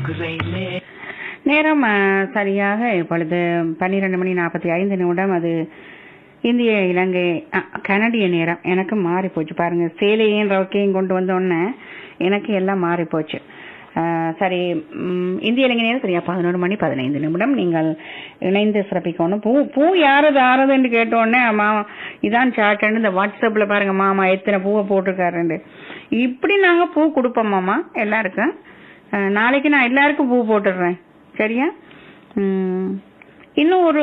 நேரம் அஹ், சரியாக இப்பொழுது பன்னிரண்டு மணி நாற்பத்தி ஐந்து நிமிடம் அது இந்திய இலங்கை அஹ், கனடிய நேரம் எனக்கு மாறி போச்சு பாருங்க சேலையும் ரவுக்கையும் கொண்டு வந்தோடனே எனக்கு எல்லாம் மாறி போச்சு அஹ், சரி ம், இந்திய இலங்கை நேரம் சரியா பதினோரு மணி பதினைந்து நிமிடம் நீங்கள் இணைந்து சிறப்பிக்கணும் பூ பூ யாரது ஆறுதுன்னு கேட்டோடனே மாமா இதான் சாட்டுன்னு இந்த வாட்ஸ்அப்ல பாருங்க மாமா எத்தனை பூவை போட்டிருக்காருன்னு இப்படி நாங்க பூ கொடுப்போம் மாமா எல்லாருக்கும் அஹ், நாளைக்கு நான் எல்லாருக்கும் பூ போட்டுடுறேன் சரியா ம், இன்னும் ஒரு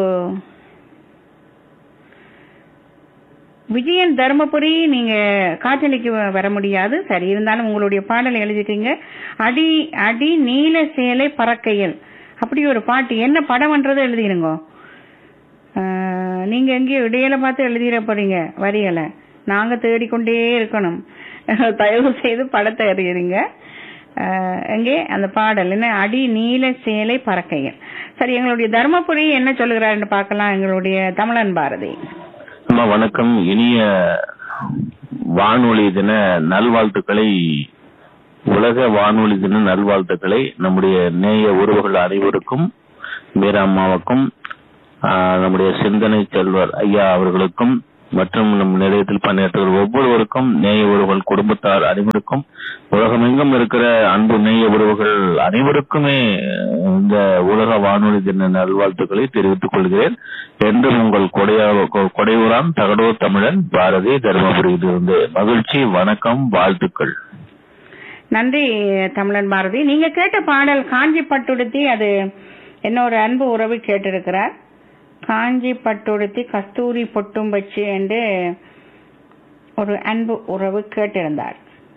விஜயன் தர்மபுரி நீங்க காற்றலைக்கு வ- வர முடியாது சரி இருந்தாலும் உங்களுடைய பாடல் எழுதிட்டீங்க அடி அடி நீல சேலை பறக்கையில் அப்படி ஒரு பாட்டு என்ன படம்ன்றது எழுதிருங்க ஆஹ், நீங்க எங்கேயோ இடையில பார்த்து எழுதிட போறீங்க வரிகளை நாங்க தேடிக்கொண்டே இருக்கணும் தயவு செய்து படத்தை எழுதிருங்க ஆஹ், எங்கே அந்த பாடல் என்ன அடி நீல சேலை பறக்கையில் சரி எங்களுடைய தர்மபுரி என்ன சொல்லுகிறாருன்னு பார்க்கலாம் எங்களுடைய தமிழன் பாரதி அம்மா வணக்கம் இனிய வானொலி தின நல்வாழ்த்துக்களை உலக வானொலி தின நல்வாழ்த்துக்களை நம்முடைய நேய உறவுகள் அனைவருக்கும் மீரா அம்மாவுக்கும் ஆஹ், நம்முடைய சிந்தனை செல்வர் ஐயா அவர்களுக்கும் மற்றும் நம் நிலையத்தில் பணியாற்றுகிற ஒவ்வொருவருக்கும் நேய உறவுகள் குடும்பத்தார் அனைவருக்கும் உலகமெங்கும் இருக்கிற அன்பு நேய உறவுகள் அனைவருக்குமே இந்த உலக வானொலி தின நல்வாழ்த்துக்களை தெரிவித்துக் கொள்கிறேன் என்றும் உங்கள் கொடையா கொ- கொடையூரான் தகடூர் தமிழன் பாரதி தருமபுரியிலிருந்து மகிழ்ச்சி வணக்கம் வாழ்த்துக்கள் நன்றி தமிழன் பாரதி நீங்க கேட்ட பாடல் காஞ்சி பட்டுடுத்தி அது என்ன ஒரு அன்பு உறவு கேட்டிருக்கிறார் காஞ்சி பட்டுடுத்தி கஸ்தூரி பொட்டும் வச்சு என்று ஒரு அன்பு உறவு கேட்டிருந்தார்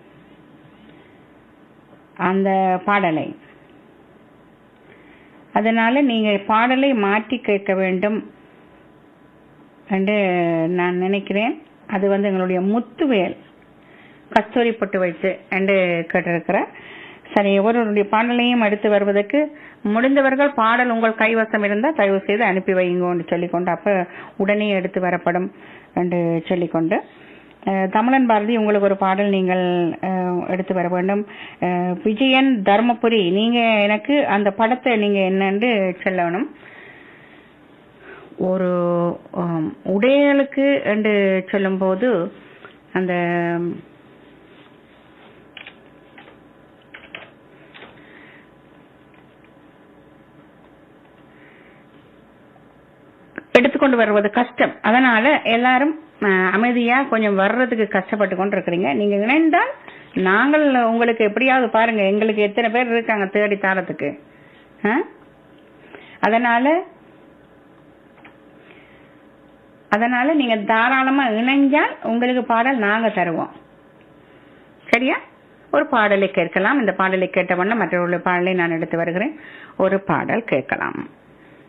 அந்த பாடலை அதனால நீங்க பாடலை மாற்றி கேட்க வேண்டும் என்று நான் நினைக்கிறேன் அது வந்து எங்களுடைய முத்துவேல் கஸ்தூரி பொட்டு வைத்து என்று கேட்டிருக்கிறார் சரி ஒவ்வொருவருடைய பாடலையும் எடுத்து வருவதற்கு முடிந்தவர்கள் பாடல் உங்கள் கைவசம் இருந்தால் தயவு செய்து அனுப்பி வைங்கன்னு சொல்லிக்கொண்டு அப்ப உடனே எடுத்து வரப்படும் என்று சொல்லிக்கொண்டு அஹ், தமிழன் பாரதி உங்களுக்கு ஒரு பாடல் நீங்கள் அஹ், எடுத்து வர வேண்டும் அஹ், விஜயன் தர்மபுரி நீங்க எனக்கு அந்த படத்தை நீங்க என்னன்னு சொல்லணும் ஒரு ஆம், உடையலுக்கு என்று சொல்லும்போது அந்த எடுத்துக்கொண்டு வருவது கஷ்டம் அதனால எல்லாரும் அஹ், அமைதியா கொஞ்சம் வர்றதுக்கு கஷ்டப்பட்டு கொண்டு இருக்கிறீங்க நீங்க இணைந்தால் நாங்கள் உங்களுக்கு எப்படியாவது பாருங்க எங்களுக்கு எத்தனை பேர் இருக்காங்க தேடி தாரத்துக்கு அஹ்? அதனால அதனால நீங்க தாராளமா இணைஞ்சால் உங்களுக்கு பாடல் நாங்க தருவோம் சரியா ஒரு பாடலை கேட்கலாம் இந்த பாடலை கேட்ட வண்ணம் மற்றொரு பாடலை நான் எடுத்து வருகிறேன் ஒரு பாடல் கேட்கலாம்